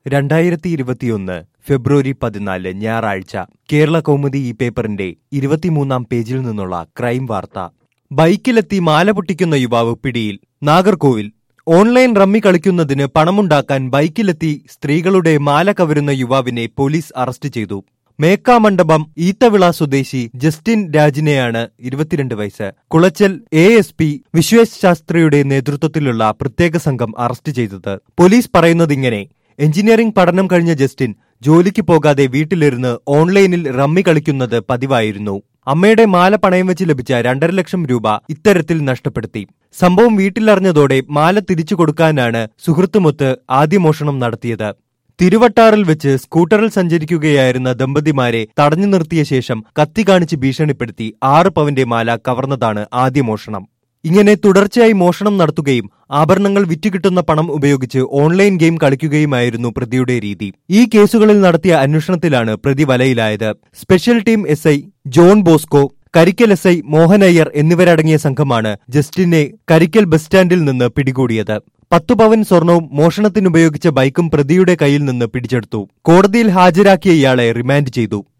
രണ്ടായിരത്തി ഇരുപത്തിയൊന്ന് ഫെബ്രുവരി പതിനാല് ഞായറാഴ്ച കേരള കൗമുദി ഈ പേപ്പറിന്റെ ഇരുപത്തിമൂന്നാം പേജിൽ നിന്നുള്ള ക്രൈം വാർത്ത ബൈക്കിലെത്തി മാല പൊട്ടിക്കുന്ന യുവാവ് പിടിയിൽ നാഗർകോവിൽ ഓൺലൈൻ റമ്മി കളിക്കുന്നതിന് പണമുണ്ടാക്കാൻ ബൈക്കിലെത്തി സ്ത്രീകളുടെ മാല കവരുന്ന യുവാവിനെ പോലീസ് അറസ്റ്റ് ചെയ്തു മേക്കാമണ്ഡപം ഈത്തവിള സ്വദേശി ജസ്റ്റിൻ രാജിനെയാണ് ഇരുപത്തിരണ്ട് വയസ്സ് Kulachal A S P Vishvesh ശാസ്ത്രിയുടെ നേതൃത്വത്തിലുള്ള പ്രത്യേക സംഘം അറസ്റ്റ് ചെയ്തത് പോലീസ് പറയുന്നതിങ്ങനെ എഞ്ചിനീയറിംഗ് പഠനം കഴിഞ്ഞ ജസ്റ്റിൻ ജോലിക്ക് പോകാതെ വീട്ടിലിരുന്ന് ഓൺലൈനിൽ റമ്മി കളിക്കുന്നത് പതിവായിരുന്നു അമ്മയുടെ മാല പണയം വെച്ച് ലഭിച്ച രണ്ടര ലക്ഷം രൂപ ഇത്തരത്തിൽ നഷ്ടപ്പെടുത്തി സംഭവം വീട്ടിലറിഞ്ഞതോടെ മാല തിരിച്ചു കൊടുക്കാനാണ് സുഹൃത്തുമൊത്ത് ആദ്യ മോഷണം നടത്തിയത് തിരുവട്ടാറിൽ വെച്ച് സ്കൂട്ടറിൽ സഞ്ചരിക്കുകയായിരുന്ന ദമ്പതിമാരെ തടഞ്ഞു നിർത്തിയ ശേഷം കത്തി കാണിച്ച് ഭീഷണിപ്പെടുത്തി ആറ് പവന്റെ മാല കവർന്നതാണ് ആദ്യ മോഷണം ഇങ്ങനെ തുടർച്ചയായി മോഷണം നടത്തുകയും ആഭരണങ്ങൾ വിറ്റുകിട്ടുന്ന പണം ഉപയോഗിച്ച് ഓൺലൈൻ ഗെയിം കളിക്കുകയുമായിരുന്നു പ്രതിയുടെ രീതി ഈ കേസുകളിൽ നടത്തിയ അന്വേഷണത്തിലാണ് പ്രതി വലയിലായത് special team S I John Bosco Karikkal S I Mohan Iyer എന്നിവരടങ്ങിയ സംഘമാണ് ജസ്റ്റിനെ കരിക്കൽ ബസ് സ്റ്റാൻഡിൽ നിന്ന് പിടികൂടിയത് പത്തു പവൻ സ്വർണവും മോഷണത്തിനുപയോഗിച്ച ബൈക്കും പ്രതിയുടെ കയ്യിൽ നിന്ന് പിടിച്ചെടുത്തു കോടതിയിൽ ഹാജരാക്കിയ ഇയാളെ റിമാൻഡ് ചെയ്തു